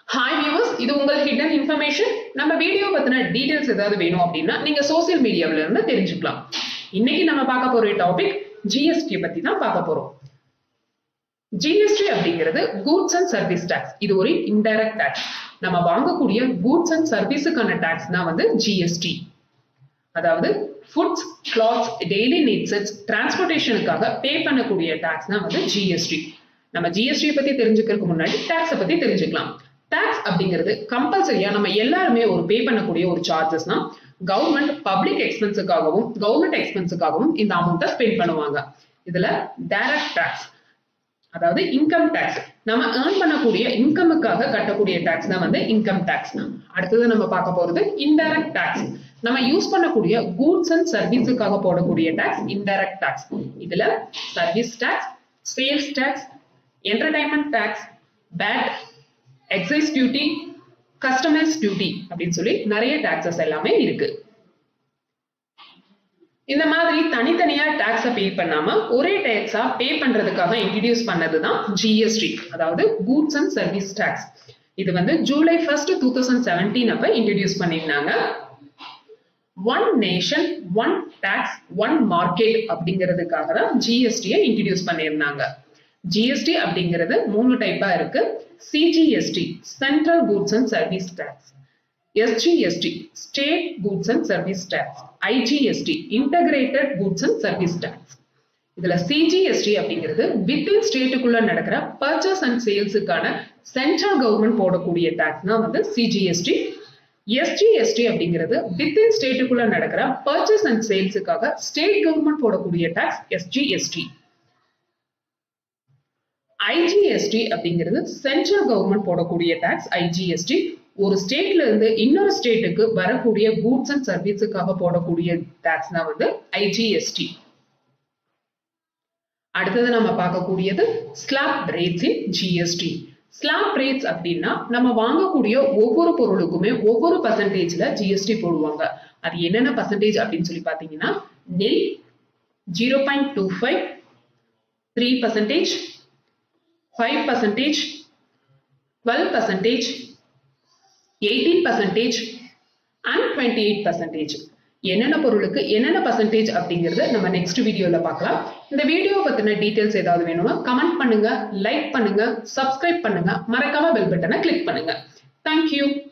hi viewers இது உங்கள் hidden information நம்ம வீடியோ பத்தின டீடைல்ஸ் ஏதாவது வேணும் அப்படின்னா நீங்க சோசியல் மீடியாவில இருந்து தெரிஞ்சுக்கலாம் இன்னைக்கு நம்ம பார்க்க போற டாபிக் ஜிஎஸ்டி பத்தி தான் பார்க்க போறோம் ஜிஎஸ்டி அப்படிங்கிறது கூட்ஸ் அண்ட் சர்வீஸ் டாக்ஸ் இது ஒரு இன்டைரக்ட் டாக்ஸ் நம்ம வாங்கக்கூடிய கூட்ஸ் அண்ட் சர்வீஸுக்கான டாக்ஸ் தான் வந்து ஜிஎஸ்டி அதாவது ஃபுட்ஸ் கிளாத்ஸ் டெய்லி நீட்ஸ் டிரான்ஸ்போர்ட்டேஷனுக்காக பே பண்ணக்கூடிய டாக்ஸ் தான் வந்து ஜிஎஸ்டி நம்ம ஜிஎஸ்டி பத்தி தெரிஞ்சுக்கிறதுக்கு முன்னாடி டாக்ஸை பத்தி தெரிஞ்சுக்கலாம் டாக்ஸ் அப்படிங்கிறது கம்பல்சரியா நம்ம எல்லாருமே ஒரு பே பண்ணக்கூடிய ஒரு சார்ஜஸ் தான் கவர்மெண்ட் பப்ளிக் எக்ஸ்பென்ஸுக்காகவும் கவர்மெண்ட் எக்ஸ்பென்ஸுக்காகவும் இந்த அமௌண்ட்டை ஸ்பெண்ட் பண்ணுவாங்க இதுல டைரக்ட் டாக்ஸ் அதாவது இன்கம் டேக்ஸ் நம்ம ஏர்ன் பண்ணக்கூடிய இன்கமுக்காக கட்டக்கூடிய டேக்ஸ் தான் வந்து இன்கம் டேக்ஸ் அடுத்தது நம்ம பார்க்க போறது இன்டைரக்ட் டேக்ஸ் நம்ம யூஸ் பண்ணக்கூடிய கூட்ஸ் அண்ட் சர்வீஸுக்காக போடக்கூடிய டேக்ஸ் இன்டைரக்ட் டேக்ஸ் இதுல service tax sales tax entertainment tax VAT excise duty customise duty அப்படின்னு சொல்லி நிறைய டாக்ஸஸ் எல்லாமே இருக்கு இந்த மாதிரி தனித்தனியா டாக்ஸ பே பண்ணாம ஒரே டேக்ஸா பே பண்றதுக்காக இன்ட்ரடியூஸ் பண்ணது தான் ஜிஎஸ்டி அதாவது கூட்ஸ் அண்ட் சர்வீஸ் டாக்ஸ் இது வந்து July first two thousand seventeen அப்ப இன்ட்ரடியூஸ் பண்ணியிருந்தாங்க one nation one tax one market அப்படிங்கிறதுக்காக தான் ஜிஎஸ்டியை இன்ட்ரடியூஸ் பண்ணியிருந்தாங்க ஜிஎஸ்டி அப்படிங்கிறது மூணு டைப்பா இருக்கு CGST central goods and service tax SGST state goods and service tax IGST integrated goods and service tax இதுல சிஜிஎஸ்டி அப்படிங்கிறது வித்தின் ஸ்டேட்டுக்குள்ள நடக்கிற பர்ச்சேஸ் அண்ட் சேல்ஸுக்கான சென்ட்ரல் கவர்மெண்ட் போடக்கூடிய டாக்ஸ் தான் வந்து சிஜிஎஸ்டி எஸ்ஜிஎஸ்டி அப்படிங்கிறது வித்தின் ஸ்டேட்டுக்குள்ள நடக்கிற பர்ச்சேஸ் அண்ட் சேல்ஸுக்காக ஸ்டேட் கவர்மெண்ட் போடக்கூடிய டாக்ஸ் எஸ்ஜிஎஸ்டி ஐஜிஎஸ்டி அப்படிங்கிறது சென்ட்ரல் கவர்மெண்ட் போடக்கூடிய டாக்ஸ் ஐஜிஎஸ்டி ஒரு ஸ்டேட்ல இருந்து இன்னொரு ஸ்டேட்டுக்கு வரக்கூடிய கூட்ஸ் அண்ட் சர்வீஸுக்காக போடக்கூடிய டாக்ஸ் தான் வந்து ஐஜிஎஸ்டி அடுத்தது நம்ம பார்க்கக்கூடியது slab rates in GST slab rates அப்படின்னா நம்ம வாங்கக்கூடிய ஒவ்வொரு பொருளுக்குமே ஒவ்வொரு பர்சன்டேஜ்ல ஜிஎஸ்டி போடுவாங்க அது என்னென்ன பர்சன்டேஜ் அப்படின்னு சொல்லி பார்த்தீங்கன்னா நெல் zero point two five three percentage five percentage twelve percentage eighteen percentage and twenty eight percentage என்னென்ன பொருளுக்கு என்னென்ன பர்சன்டேஜ் அப்படிங்கறத நம்ம நெக்ஸ்ட் வீடியோல பார்க்கலாம் இந்த வீடியோ பத்தின டீடைல்ஸ் ஏதாவது வேணும்னா கமெண்ட் பண்ணுங்க லைக் பண்ணுங்க சப்ஸ்கிரைப் பண்ணுங்க மறக்காம பெல் பட்டனை கிளிக் பண்ணுங்க தேங்க்யூ